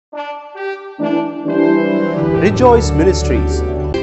Rejoice Ministries.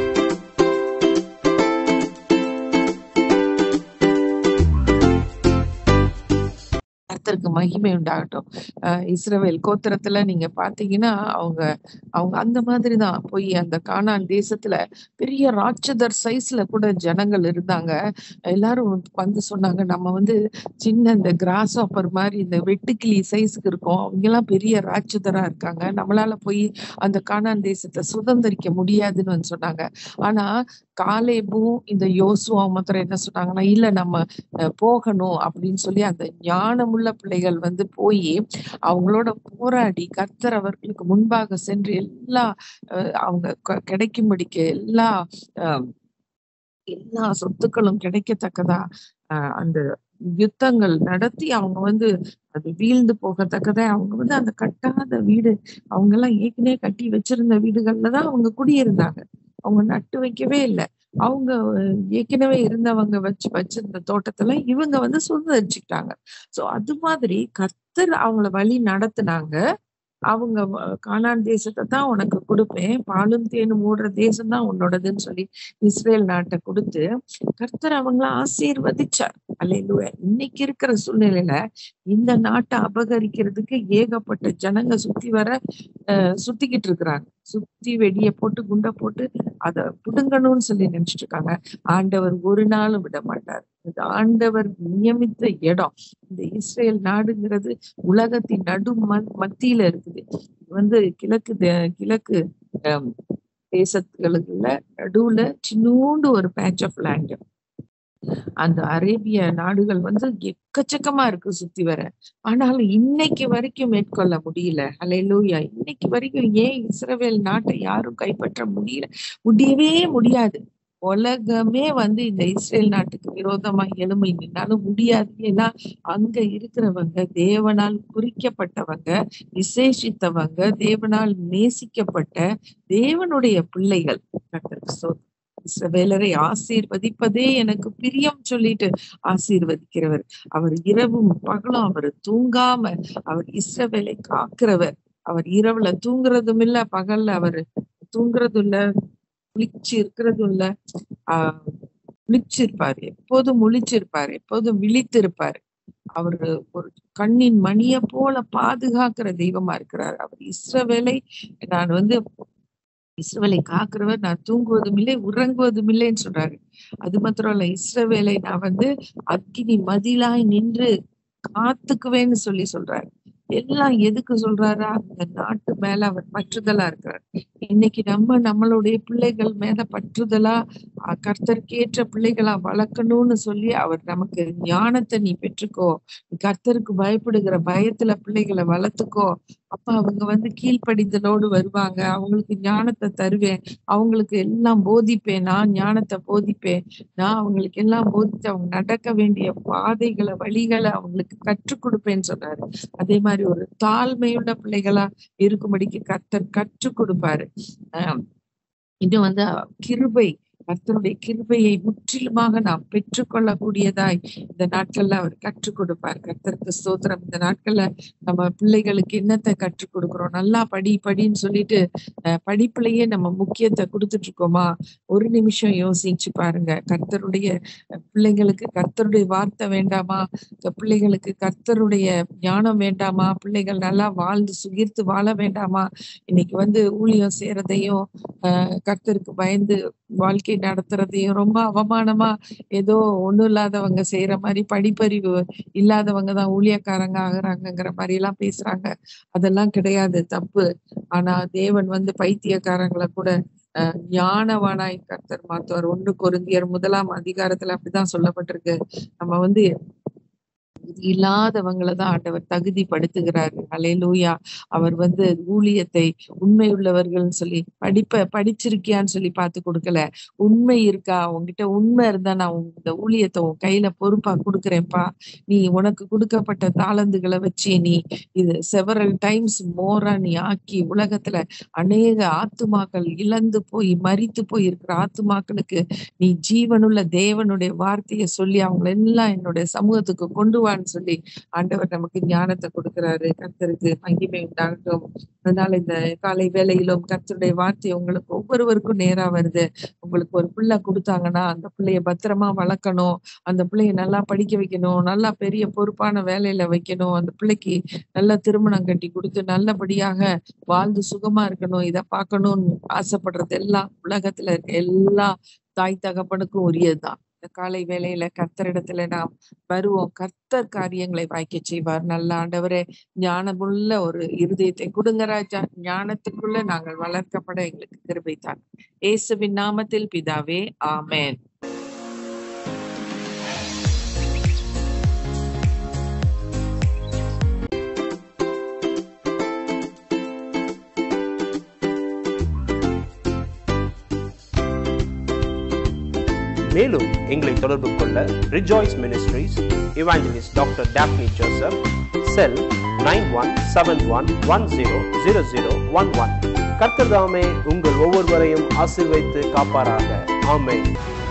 கர்த்தருக்கு மகிமை உண்டாகட்டும் அஹ் இஸ்ரவேல் கோத்திரத்துல நீங்க பாத்தீங்கன்னா அவங்க அவங்க அந்த மாதிரிதான் போய் அந்த கானான் தேசத்துல பெரிய ராட்சதர் சைஸ்ல கூட ஜனங்கள் இருந்தாங்க எல்லாரும் வந்து சொன்னாங்க நம்ம வந்து சின்ன இந்த கிராஸ் ஆப்பர் மாதிரி இந்த வெட்டுக்கிளி சைஸுக்கு இருக்கோம் அவங்க எல்லாம் பெரிய ராட்சதரா இருக்காங்க நம்மளால போய் அந்த கானான் தேசத்தை சுதந்திரிக்க முடியாதுன்னு வந்து சொன்னாங்க ஆனா காலேபும் இந்த யோசுவா மாத்திரம் என்ன சொன்னாங்கன்னா இல்ல நம்ம அஹ் போகணும் அப்படின்னு சொல்லி அந்த ஞானமுள்ள பிள்ளைகள் வந்து போய் அவங்களோட போராடி கர்த்தர் அவர்களுக்கு முன்பாக சென்று எல்லா அஹ் அவங்க க- கிடைக்கும்படிக்கு எல்லா அஹ் எல்லா சொத்துக்களும் கிடைக்கத்தக்கதா அஹ் அந்த யுத்தங்கள் நடத்தி அவங்க வந்து அது வீழ்ந்து போகத்தக்கதா அவங்க வந்து அந்த கட்டாத வீடு அவங்க எல்லாம் ஏற்கனவே கட்டி வச்சிருந்த வீடுகள்ல தான் அவங்க குடியிருந்தாங்க அவங்க நட்டு வைக்கவே இல்லை அவங்க அஹ், ஏற்கனவே இருந்தவங்க வச்சு வச்சிருந்த தோட்டத்துல இவங்க வந்து சுதந்திரிச்சுக்கிட்டாங்க சோ அது மாதிரி கர்த்தர் அவங்கள வழி நடத்துனாங்க அவங்க வ- கானான் தேசத்தை தான் உனக்கு கொடுப்பேன் பாலும் தேனும் ஓடுற தேசம் தான் உன்னோடதுன்னு சொல்லி இஸ்ரேல் நாட்டை கொடுத்து கர்த்தர் அவங்கள ஆசீர்வதிச்சார் அல்லேலூயா இன்னைக்கு இருக்கிற சூழ்நிலையில இந்த நாட்டை அபகரிக்கிறதுக்கு ஏகப்பட்ட ஜனங்க சுத்தி வர அஹ், சுத்திக்கிட்டு இருக்கிறாங்க சுத்தி வெடிய போட்டு குண்டை போட்டு அதை புடுங்கணும்னு சொல்லி நினைச்சிட்டு இருக்காங்க ஆண்டவர் ஒரு நாளும் விட மாட்டார் இது ஆண்டவர் நியமித்த இடம் இந்த இஸ்ரேல் நாடுங்கிறது உலகத்தின் நடு ம- மத்தியில இருக்குது இது வந்து கிழக்கு தே- கிழக்கு அஹ், தேசத்துகளுக்குள்ள நடுவுல சின்னூண்டு ஒரு பேட்ச் ஆஃப் லேண்ட் அந்த அரேபிய நாடுகள் வந்து எக்கச்சக்கமா இருக்கு சுத்தி வர ஆனாலும் இன்னைக்கு வரைக்கும் மேற்கொள்ள முடியல அல்லேலூயா இன்னைக்கு வரைக்கும் ஏன் இஸ்ரவேல் நாட்டை யாரும் கைப்பற்ற முடியல முடியவே முடியாது உலகமே வந்து இந்த இஸ்ரேல் நாட்டுக்கு விரோதமா எழுமை நின்னாலும் முடியாது ஏன்னா அங்க இருக்கிறவங்க தேவனால் குறிக்கப்பட்டவங்க விசேஷித்தவங்க தேவனால் நேசிக்கப்பட்ட தேவனுடைய பிள்ளைகள் கர்த்தருக்கு ஸ்தோத்திரம். இஸ்ரவேலரை ஆசீர்வதிப்பதே எனக்கு பிரியம் சொல்லிட்டு ஆசீர்வதிக்கிறவர் அவர் இரவும் பகலும் அவர் தூங்காம அவர் இஸ்ரவேலை காக்கிறவர் அவர் இரவுல தூங்குறதும் இல்ல பகல்ல அவர் தூங்குறதும் இல்ல குளிச்சு இருக்கிறதும் இல்ல ஆஹ் விழிச்சிருப்பாரு எப்போதும் முழிச்சிருப்பாரு எப்போதும் விழித்திருப்பாரு அவரு ஒரு கண்ணின் மணிய போல பாதுகாக்கிற தெய்வமா இருக்கிறார் அவர் இஸ்ரவேலை நான் வந்து இஸ்ரவேலை காக்கிறவர் நான் தூங்குவதும் இல்லை உறங்குவதும் இல்லைன்னு சொல்றாரு அது மாத்திரம் இல்ல இஸ்ரவேலை நான் வந்து அக்கினி மதிலாய் நின்று காத்துக்குவேன்னு சொல்லி சொல்றாரு எல்லாம் எதுக்கு சொல்றாரா அந்த நாட்டு மேல அவர் பற்றுதலா இருக்கிறார் இன்னைக்கு நம்ம நம்மளுடைய பிள்ளைகள் மேல பற்றுதலா அஹ், கர்த்தருக்கேற்ற பிள்ளைகளா வளர்க்கணும்னு சொல்லி அவர் நமக்கு ஞானத்தை நீ பெற்றுக்கோ நீ கர்த்தருக்கு பயப்படுகிற பயத்துல பிள்ளைகளை வளர்த்துக்கோ அப்ப அவங்க வந்து கீழ்ப்படிதலோடு வருவாங்க அவங்களுக்கு ஞானத்தை தருவேன் அவங்களுக்கு எல்லாம் போதிப்பேன் நான் ஞானத்தை போதிப்பேன் நான் அவங்களுக்கு எல்லாம் போதித்து அவங்க நடக்க வேண்டிய பாதைகளை வழிகளை அவங்களுக்கு கற்றுக் கொடுப்பேன்னு சொன்னாரு அதே மாதிரி ஒரு தாழ்மையுள்ள பிள்ளைகளா இருக்கும்படிக்கு கர்த்தர் கற்றுக் கொடுப்பாரு ஆஹ் இன்னும் வந்து கிருபை கர்த்தருடைய கிருபையை முற்றிலுமாக நாம் பெற்றுக்கொள்ளக்கூடியதாய் இந்த நாட்கள்ல அவர் கற்றுக் கொடுப்பார் கர்த்தருக்கு ஸ்தோத்திரம் இந்த நாட்கள்ல நம்ம பிள்ளைகளுக்கு என்னத்தை கற்றுக் கொடுக்கிறோம் நல்லா படி படின்னு சொல்லிட்டு அஹ், படிப்புலயே நம்ம முக்கியத்தை கொடுத்துட்டு இருக்கோமா ஒரு நிமிஷம் யோசிச்சு பாருங்க கர்த்தருடைய அஹ், பிள்ளைங்களுக்கு கர்த்தருடைய வார்த்தை வேண்டாமா க- பிள்ளைகளுக்கு கர்த்தருடைய ஞானம் வேண்டாமா பிள்ளைகள் நல்லா வாழ்ந்து சுகிர்த்து வாழ வேண்டாமா இன்னைக்கு வந்து ஊழியம் செய்யறதையும் ஆஹ் கர்த்தருக்கு பயந்து வாழ்க்கை நடத்துறதையும் ரொம்ப அவமானமா ஏதோ ஒண்ணும் இல்லாதவங்க செய்யற மாதிரி படிப்பறிவு இல்லாதவங்க தான் ஊழியக்காரங்க ஆகுறாங்கங்கிற மாதிரி எல்லாம் பேசுறாங்க அதெல்லாம் கிடையாது தப்பு ஆனா தேவன் வந்து பைத்தியக்காரங்களை கூட அஹ் ஞானவானாய் கர்த்தர் மாத்துவார் ஒன்று கொரிந்தியர் முதலாம் அதிகாரத்துல அப்படிதான் சொல்லப்பட்டிருக்கு நம்ம வந்து இது இல்லாதவங்களை தான் ஆண்டவர் தகுதிப்படுத்துகிறாரு அலையலூயா அவர் வந்து ஊழியத்தை உண்மை உள்ளவர்கள்னு சொல்லி படிப்ப படிச்சிருக்கியான்னு சொல்லி பார்த்து கொடுக்கல உண்மை இருக்கா உன்கிட்ட உண்மை இருந்தா நான் உன் இந்த ஊழியத்தை உன் கையில பொறுப்பா கொடுக்குறேன்ப்பா நீ உனக்கு கொடுக்கப்பட்ட தாளந்துகளை வச்சு நீ இது செவரல் டைம்ஸ் மோரா நீ ஆக்கி உலகத்துல அநேக ஆத்துமாக்கள் இழந்து போய் மரித்து போய் இருக்கிற ஆத்துமாக்களுக்கு நீ ஜீவனுள்ள தேவனுடைய வார்த்தையை சொல்லி அவங்கள எல்லாம் என்னுடைய சமூகத்துக்கு கொண்டு வா கொடுப்பான்னு சொல்லி ஆண்டவர் நமக்கு ஞானத்தை கொடுக்கிறாரு கர்த்தருக்கு மகிமை உண்டாகட்டும் அதனால இந்த காலை வேளையிலும் கர்த்தருடைய வார்த்தை உங்களுக்கு ஒவ்வொருவருக்கும் நேரா வருது உங்களுக்கு ஒரு பிள்ளை கொடுத்தாங்கன்னா அந்த பிள்ளைய பத்திரமா வளர்க்கணும் அந்த பிள்ளைய நல்லா படிக்க வைக்கணும் நல்லா பெரிய பொறுப்பான வேலையில வைக்கணும் அந்த பிள்ளைக்கு நல்ல திருமணம் கட்டி கொடுத்து நல்லபடியாக வாழ்ந்து சுகமா இருக்கணும் இதை பார்க்கணும்னு ஆசைப்படுறது எல்லாம் உலகத்துல இருக்க எல்லா தாய் தகப்பனுக்கும் உரியதுதான் இந்த காலை வேளையில கர்த்தரிடத்துல நாம் வருவோம் கர்த்தர் காரியங்களை வாய்க்க செய்வார் நல்ல ஆண்டவரே ஞானமுள்ள ஒரு இருதயத்தை கொடுங்க ராஜா ஞானத்துக்குள்ள நாங்கள் வளர்க்கப்பட எங்களுக்கு கிருபைத்தான் இயேசுவின் நாமத்தில் பிதாவே ஆமென் மேலும் எங்களை தொடர்பு கொள்ள rejoice ministries evangelist doctor Daphne Joseph cell nine one seven one one zero zero zero one one கர்த்தர் தாமே உங்கள் ஒவ்வொருவரையும் ஆசீர்வைத்து காப்பாராக ஆமென்